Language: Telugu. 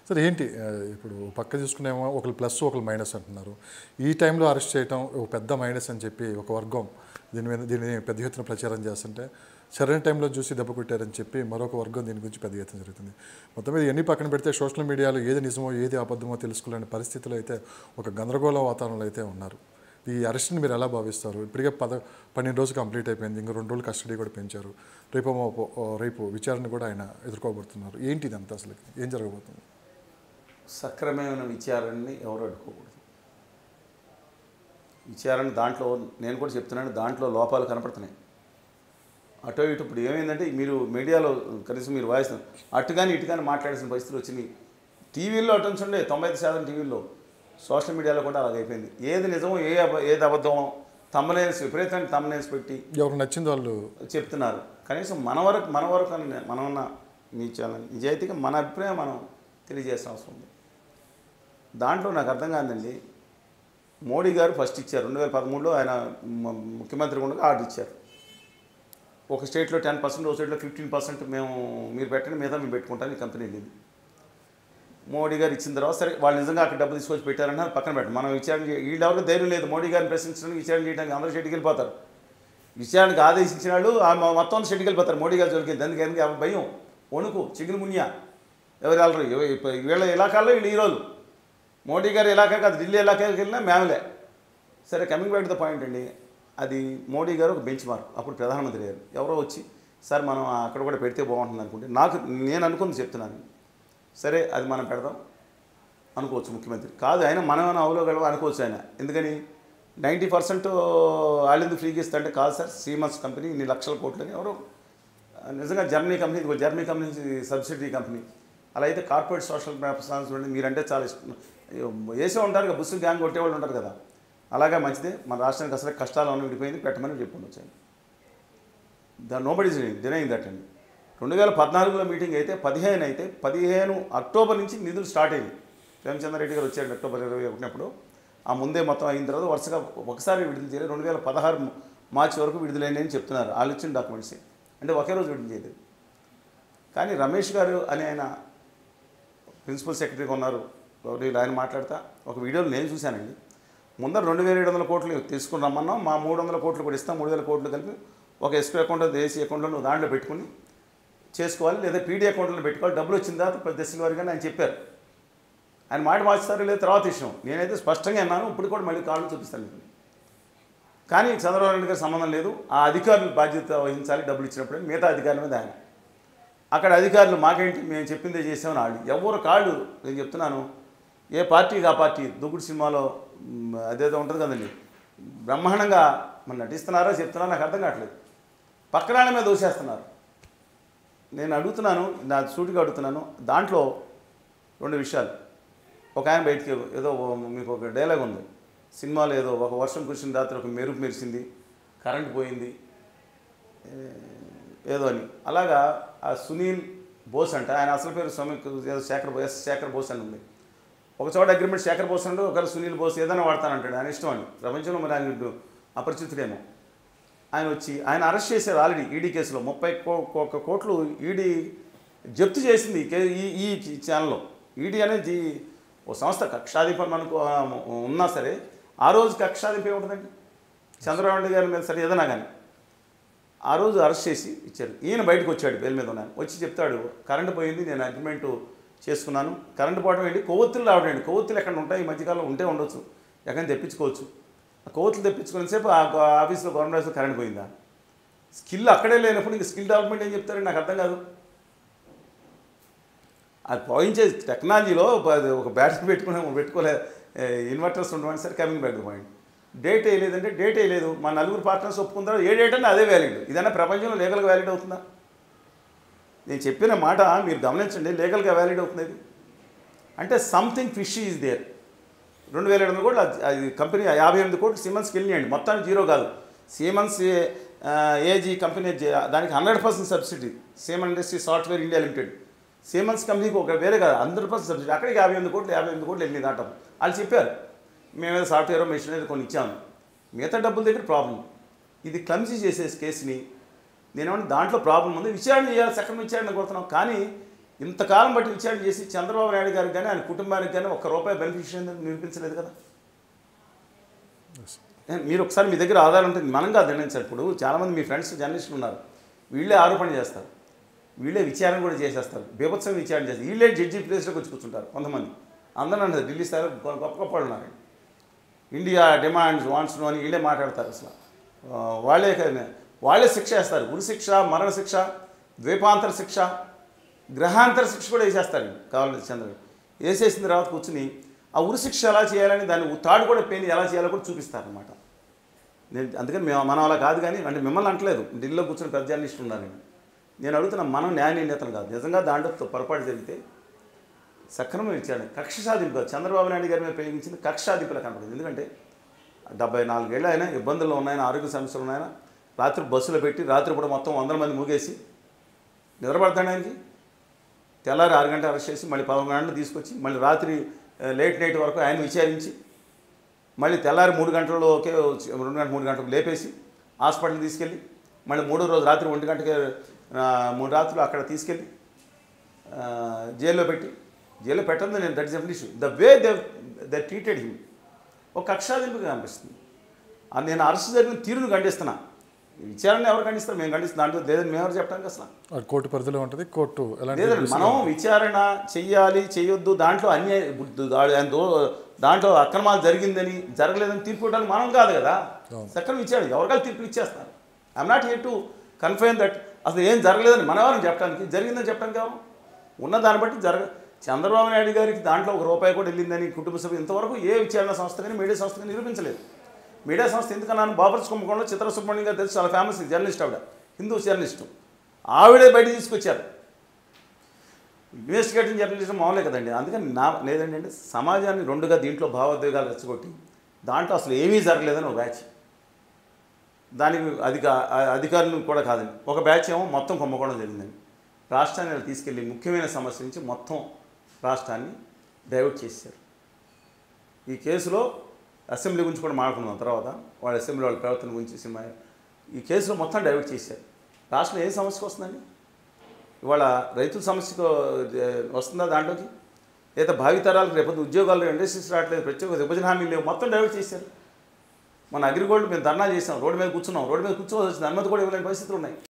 సరే ఏంటి ఆ, ఇప్పుడు పక్క చూసుకునేమో ఒకరు ప్లస్ ఒకరు మైనస్ అంటున్నారు ఈ టైంలో అరెస్ట్ చేయటం ఒక పెద్ద మైనస్ అని చెప్పి ఒక వర్గం దీని మీద దీన్ని పెద్ద ఎత్తున ప్రచారం చేస్తుంటే సరైన టైంలో చూసి దెబ్బ కొట్టారని చెప్పి మరొక వర్గం దీని గురించి పెద్ద ఎత్తున జరుగుతుంది మొత్తం మీద ఎన్ని పక్కన పెడితే సోషల్ మీడియాలో ఏది నిజమో ఏది అబద్ధమో తెలుసుకోలేని పరిస్థితులు అయితే ఒక గందరగోళ వాతావరణంలో అయితే ఉన్నారు ఈ అరెస్ట్ని మీరు ఎలా భావిస్తారు ఇప్పటికే పద పన్నెండు రోజులు కంప్లీట్ అయిపోయింది ఇంకా రెండు రోజులు కస్టడీ కూడా పెంచారు రేపు మాపో- రేపు విచారణ కూడా ఆయన ఎదుర్కోబడుతున్నారు ఏంటి ఇదంతా అసలు ఏం జరగబోతుంది సక్రమమైన విచారణని ఎవరు అడ్డుకోకూడదు విచారణ దాంట్లో నేను కూడా చెప్తున్నాను దాంట్లో లోపాలు కనపడుతున్నాయి అటో ఇటు ఇప్పుడు ఏమైందంటే మీరు మీడియాలో కనీసం మీరు వాయిస్ అటు కానీ ఇటు కానీ మాట్లాడాల్సిన పరిస్థితులు వచ్చినాయి టీవీల్లో అటు నుంచి ఉండే తొంభై ఐదు శాతం టీవీల్లో సోషల్ మీడియాలో కూడా అలాగ అయిపోయింది ఏది నిజమో ఏ అబ ఏది అబద్ధమో తమ్మనేసి విపరీతమైన తమ్మనేసి పెట్టి ఎవరికి నచ్చింది వాళ్ళు చెప్తున్నారు కనీసం మన వరకు మన వరకు అని మనమన్న మీ చాలా నిజాయితీగా మన అభిప్రాయం మనం తెలియజేసిన అవసరం ఉంది దాంట్లో నాకు అర్థం కాదండి మోడీ గారు ఫస్ట్ ఇచ్చారు రెండు వేల పదమూడులో ఆయన మ- ముఖ్యమంత్రి ఉండగా ఆర్డర్ ఇచ్చారు ఒక స్టేట్లో టెన్ పర్సెంట్ ఒక స్టేట్లో ఫిఫ్టీన్ పర్సెంట్ మేము మీరు పెట్టండి మీద మేము పెట్టుకుంటాం ఈ కంపెనీ లేదు మోడీ గారు ఇచ్చిన తర్వాత సరే వాళ్ళు నిజంగా అక్కడ డబ్బులు తీసుకొచ్చి పెట్టారని అది పక్కన పెట్టండి మనం విచారణ చే- వీళ్ళెవరికి ధైర్యం లేదు మోడీ గారిని ప్రశ్నించడానికి విచారణ చేయడానికి అందరూ షెడ్కి వెళ్ళిపోతారు విషయానికి ఆదేశించిన వాళ్ళు ఆ మొ- మొత్తం షెడ్కి వెళ్ళిపోతారు మోడీ గారు జోలికి దానికి ఎందుకు ఎవరి భయం వణుకు చిగురు మునియా ఎవరు వెళ్ళరు ఎవ- ఇప్ప- వీళ్ళ ఇలాకాల్లో వీళ్ళు హీరోలు మోడీ గారు ఇలాకా కాదు ఢిల్లీ ఇలాకాకి వెళ్ళినా మేమలే సరే coming back to the point అండి అది మోడీ గారు ఒక బెంచ్ మార్క్ అప్పుడు ప్రధానమంత్రి గారు ఎవరో వచ్చి సార్ మనం అక్కడ కూడా పెడితే బాగుంటుంది అనుకుంటే నాకు నేను అనుకుంది చెప్తున్నాను సరే అది మనం పెడదాం అనుకోవచ్చు ముఖ్యమంత్రి కాదు ఆయన మనమేమైనా అవలోగలవా అనుకోవచ్చు ఆయన ఎందుకని నైంటీ పర్సెంట్ వాళ్ళెందుకు ఫ్రీగా ఇస్తా అంటే కాదు సార్ సీమన్స్ కంపెనీ ఇన్ని లక్షల కోట్లు అని ఎవరో నిజంగా జర్మనీ కంపెనీ ఇదిగో జర్మనీ కంపెనీ సబ్సిడీ కంపెనీ అలా అయితే కార్పొరేట్ సోషల్ రెస్పాన్సిబిలిటీ మీరంటే చాలా ఇష్టం వేసే ఉంటారు కదా బుస్సు గ్యాంగ్ కొట్టేవాళ్ళు ఉంటారు కదా అలాగే మంచిదే మన రాష్ట్రానికి అసలు కష్టాలు ఉన్న విడిపోయింది పెట్టమని చెప్పుకొని వచ్చాను ద నోబడీస్ డినైంగ్ దట్ అండి రెండు వేల పద్నాలుగులో మీటింగ్ అయితే పదిహేను అయితే పదిహేను అక్టోబర్ నుంచి నిధులు స్టార్ట్ అయ్యాయి ప్రేమచంద్రారెడ్డి గారు వచ్చారు అక్టోబర్ ఇరవై ఒకటినప్పుడు ఆ ముందే మొత్తం అయిన తర్వాత వరుసగా ఒకసారి విడుదల చేయలేదు రెండు వేల పదహారు మార్చి వరకు విడుదలైంది అని చెప్తున్నారు వాళ్ళు ఇచ్చిన డాక్యుమెంట్స్ అంటే ఒకే రోజు విడుదల చేయలేదు కానీ రమేష్ గారు అని ఆయన ప్రిన్సిపల్ సెక్రటరీగా ఉన్నారు గౌరీ ఆయన మాట్లాడతా ఒక వీడియోలో నేను చూశానండి ముందర రెండు వేల ఏడు వందల కోట్లు తీసుకుని రమ్మన్నాం మా మూడు వందల కోట్లు కూడా ఇస్తాం మూడు వేల కోట్లు కలిపి ఒక ఎస్పీ అకౌంట్ దేశీ అకౌంట్లో నువ్వు దాంట్లో పెట్టుకుని చేసుకోవాలి లేదా పీడీ అకౌంట్లో పెట్టుకోవాలి డబ్బులు వచ్చిన తర్వాత దశల వారిగా ఆయన చెప్పారు ఆయన మాట మార్చుతారో లేదా తర్వాత విషయం నేనైతే స్పష్టంగా అన్నాను ఇప్పుడు కూడా మళ్ళీ కాళ్ళు చూపిస్తాను మీకు కానీ చంద్రబాబు నాయుడు గారికి సంబంధం లేదు ఆ అధికారులు బాధ్యత వహించాలి డబ్బులు ఇచ్చినప్పుడు మిగతా అధికారుల మీద ఆయన అక్కడ అధికారులు మాకేంటి మేము చెప్పిందే చేసామని వాళ్ళు ఎవరు కాళ్ళు నేను చెప్తున్నాను ఏ పార్టీకి ఆ పార్టీ దుగ్గుడు సినిమాలో మ్, అదేదో ఉంటుంది కదండి బ్రహ్మాండంగా మన నటిస్తున్నారో చెప్తున్నారో నాకు అర్థం కావట్లేదు పక్కన వాళ్ళ మీద దోసేస్తున్నారు నేను అడుగుతున్నాను నా సూటిగా అడుగుతున్నాను దాంట్లో రెండు విషయాలు ఒక ఆయన బయటికి ఏదో మీకు ఒక డైలాగ్ ఉంది సినిమాలో ఏదో ఒక వర్షం కురిసిన రాత్రి ఒక మెరుపు మెరిసింది కరెంట్ పోయింది ఏ- ఏదో అని అలాగా ఆ సునీల్ బోస్ అంట ఆయన అసలు పేరు స్వామి ఏదో శేఖర్ బోస్ శేఖర్ బోస్ అని ఉంది ఒక చోట అగ్రిమెంట్ శేఖర్ బోస్ అంటే ఒకరు సునీల్ బోస్ ఏదైనా వాడతానంటాడు ఆయన ఇష్టం అని ప్రపంచంలో మరి ఆయన అపరిచితుడేమో ఆయన వచ్చి ఆయన అరెస్ట్ చేశారు ఆల్రెడీ ఈడీ కేసులో ముప్పై కో- ఒక కోట్లు ఈడీ జప్తు చేసింది ఈ కే- ఈ ఈ ఛానల్లో ఈడీ అనేది ఓ సంస్థ కక్షాధిపం అనుకో ఉన్నా సరే ఆ రోజు కక్షాధిపం ఏముంటుందండి చంద్రబాబు నాయుడు గారి మీద సరే ఏదైనా కానీ ఆ రోజు అరెస్ట్ చేసి ఇచ్చారు ఈయన బయటకు వచ్చాడు బెయిల్ మీద ఉన్నాను వచ్చి చెప్తాడు కరెంటు పోయింది నేను అగ్రిమెంట్ చేసుకున్నాను కరెంటు పోవడం ఏంటి కొవ్వొత్తులు రావడం ఏంటి కొవ్వొత్తులు ఎక్కడ ఉంటాయి ఈ మధ్యకాలంలో ఉంటే ఉండొచ్చు ఎక్కడ తెప్పించుకోవచ్చు ఆ కొవ్వొత్తులు తెప్పించుకునేసేపు ఆ గ- ఆఫీస్లో గవర్నమెంట్ ఆఫీస్లో కరెంట్ పోయిందా స్కిల్ అక్కడే లేనప్పుడు ఇంక స్కిల్ డెవలప్మెంట్ ఏం చెప్తారండి నాకు అర్థం కాదు అది పోయించే టెక్నాలజీలో ప- ఒక బ్యాటరీ పెట్టుకునే పెట్టుకోలే ఇన్వర్టర్స్ ఉండమని సరే కమింగ్ బ్యాక్ పాయింట్ డేట్ వేయలేదంటే డేట్ వేయలేదు మా నలుగురు పార్ట్నర్స్ ఒప్పుకుంటారు ఏ డేట్ అంటే అదే వ్యాలిడ్ ఇదన్నా ప్రపంచంలో లీగల్గా వ్యాలిడ్ అవుతుందా నేను చెప్పిన మాట మీరు గమనించండి లీగల్గా వ్యాలిడ్ అవుతుంది ఇది అంటే సంథింగ్ ఫిష్ ఈజ్ దేర్ రెండు వేల ఏడు వందల కోట్లు అది- అది కంపెనీ యాభై ఎనిమిది కోట్లు సిమన్స్కి వెళ్ళినాయండి మొత్తానికి జీరో కాదు సీమన్స్ ఏజీ కంపెనీ జే- దానికి hundred percent subsidy Siemens industry software India limited Siemens కంపెనీకి ఒక వేరే కాదు హండ్రెడ్ పర్సెంట్ సబ్సిడీ అక్కడికి యాభై ఎనిమిది కోట్లు యాభై ఎనిమిది కోట్లు వెళ్ళింది దాటం వాళ్ళు చెప్పారు మేమేదో సాఫ్ట్వేర్ మెషిన్ ఏదో కొన్ని ఇచ్చాము మిగతా డబ్బుల దగ్గర ప్రాబ్లం ఇది క్లమ్సీ చేసే కేసుని నేనేమన్నా దాంట్లో ప్రాబ్లం ఉంది విచారణ చేయాలి సక్రమ విచారణ కోరుతున్నాం కానీ ఇంతకాలం బట్టి విచారణ చేసి చంద్రబాబు నాయుడు గారికి కానీ ఆయన కుటుంబానికి కానీ ఒక్క రూపాయి బెనిఫిషియరీ నిరూపించలేదు కదా మీరు ఒకసారి మీ దగ్గర ఆధారం ఉంటుంది మనం కాదు నిర్ణయించాలి ఇప్పుడు చాలామంది మీ ఫ్రెండ్స్ జర్నలిస్టులు ఉన్నారు వీళ్ళే ఆరోపణ చేస్తారు వీళ్ళే విచారణ కూడా చేసేస్తారు బీభత్సం విచారణ చేస్తారు వీళ్ళే జడ్జి ప్లేస్లోకి వచ్చి కూర్చుంటారు కొంతమంది అందరూ అంటారు ఢిల్లీ స్థాయిలో గొ- గొప్ప గొప్ప వాళ్ళు ఉన్నారు ఇండియా డిమాండ్స్ వాంట్స్ అని వీళ్ళే మాట్లాడతారు అసలు ఆ, వాళ్ళే కదా- వాళ్ళే శిక్ష వేస్తారు ఉరి శిక్ష మరణ శిక్ష ద్వీపాంతర శిక్ష గ్రహాంతర శిక్ష కూడా వేసేస్తారు కావాలంటే చంద్రుడు వేసేసిన తర్వాత కూర్చుని ఆ ఉరి శిక్ష ఎలా చేయాలని దాన్ని తాడు కూడా పెయిన్ ఎలా చేయాలో కూడా చూపిస్తారనమాట నేను అందుకని మేము మనం అలా కాదు కానీ అంటే మిమ్మల్ని అంటలేదు ఢిల్లీలో కూర్చొని పెద్ద జర్నలిస్ట్ ఉన్నారు నేను నేను అడుగుతున్నా మనం న్యాయ నిర్ణేతలు కాదు నిజంగా దాంట్లో పొరపాటు జరిగితే సక్రమం ఇచ్చాడు కక్ష సాధింపు కాదు చంద్రబాబు నాయుడు గారి మీద ప్రయోగించింది కక్ష సాధింపులా కనపడింది ఎందుకంటే డెబ్బై నాలుగేళ్ళు అయినా ఇబ్బందులు ఉన్నాయని ఆరోగ్య సమస్యలు ఉన్నాయన రాత్రి బస్సులో పెట్టి రాత్రి కూడా మొత్తం వందల మంది మూగేసి నిద్రపడతాడు ఆయనకి తెల్లారి ఆరు గంటలు అరెస్ట్ చేసి మళ్ళీ పదకొండు గంటలు తీసుకొచ్చి మళ్ళీ రాత్రి ఆ, లేట్ నైట్ వరకు ఆయన విచారించి మళ్ళీ తెల్లారి మూడు గంటల్లో ఒకే వచ్చి రెండు గంటల మూడు గంటలకు లేపేసి హాస్పిటల్కి తీసుకెళ్ళి మళ్ళీ మూడో రోజు రాత్రి ఒంటి గంటకి ఆ, మూడు రాత్రులు అక్కడ తీసుకెళ్ళి ఆ, జైల్లో పెట్టి జైల్లో పెట్టడం నేను that is issue the way the the treated him ఒక కక్షాదింపుగా అనిపిస్తుంది ఆ నేను అరెస్ట్ జరిగిన తీరును ఖండిస్తున్నా ఈ విచారణ ఎవరు ఖండిస్తారు మేము ఖండిస్తున్నాం దాంట్లో లేదని మేము ఎవరు చెప్పడానికి అసలు అది కోర్టు పరిధిలో ఉంటుంది కోర్టు ఎలాంటి లేదండి మనం విచారణ చెయ్యాలి చేయొద్దు దాంట్లో అన్యాయ ఇప్పుడు దా- ఆయన దో- దాంట్లో అక్రమాలు జరిగిందని జరగలేదని తీర్పు ఇవ్వడానికి మనం కాదు కదా సక్రమ విచారణ ఎవరికాలు తీర్పు ఇచ్చేస్తారు I'm not here to confine that అసలు ఏం జరగలేదని మన ఎవరిని చెప్పడానికి జరిగిందని చెప్పడానికి ఎవరు ఉన్న దాన్ని బట్టి జరగ చంద్రబాబు నాయుడు గారికి దాంట్లో ఒక రూపాయి కూడా వెళ్ళిందని కుటుంబ సభ్యులు ఇంతవరకు ఏ విచారణ సంస్థ కానీ మీడియా సంస్థ కానీ నిరూపించలేదు మీడియా సంస్థ ఎందుకన్నాను బాబర్స్ కుంభకోణంలో చిత్ర సుబ్రహ్మణ్యం గారు తెలుసు చాలా ఫేమస్ జర్నలిస్ట్ ఆవిడ హిందూ జర్నలిస్టు ఆవిడే బయట తీసుకొచ్చారు ఇన్వెస్టిగేటింగ్ జర్నలిజం మామూలే కదండి అందుకని నా లేదండి అంటే సమాజాన్ని రెండుగా దీంట్లో భావోద్వేగాలు రెచ్చగొట్టి దాంట్లో అసలు ఏమీ జరగలేదని ఒక బ్యాచ్ దానికి అధిక ఆ- అధికారులు కూడా కాదండి ఒక బ్యాచ్ ఏమో మొత్తం కుంభకోణం జరిగిందండి రాష్ట్రాన్ని ఇలా తీసుకెళ్ళి ముఖ్యమైన సమస్య నుంచి మొత్తం రాష్ట్రాన్ని డైవర్ట్ చేశారు ఈ కేసులో అసెంబ్లీ గురించి కూడా మాట్లాడుకుందాం తర్వాత వాళ్ళ అసెంబ్లీ వాళ్ళ ప్రవర్తన గురించి సినిమా ఈ కేసులో మొత్తం డైవర్ట్ చేశారు రాష్ట్రంలో ఏ సమస్యకు వస్తుందండి ఇవాళ రైతుల సమస్యకు ఏ, వస్తుందా దాంట్లోకి లేదా భావితరాలకు రేపు ఉద్యోగాలు ఇండస్ట్రీస్ రావట్లేదు ప్రత్యేక విభజన హామీలు లేవు మొత్తం డైవర్ట్ చేశారు మన అగ్రిగోల్డ్ మేము ధర్నా చేసాం రోడ్డు మీద కూర్చున్నాం రోడ్డు మీద కూర్చోవాల్సి వచ్చింది అనుమతి కూడా ఇవ్వలేని పరిస్థితులు ఉన్నాయి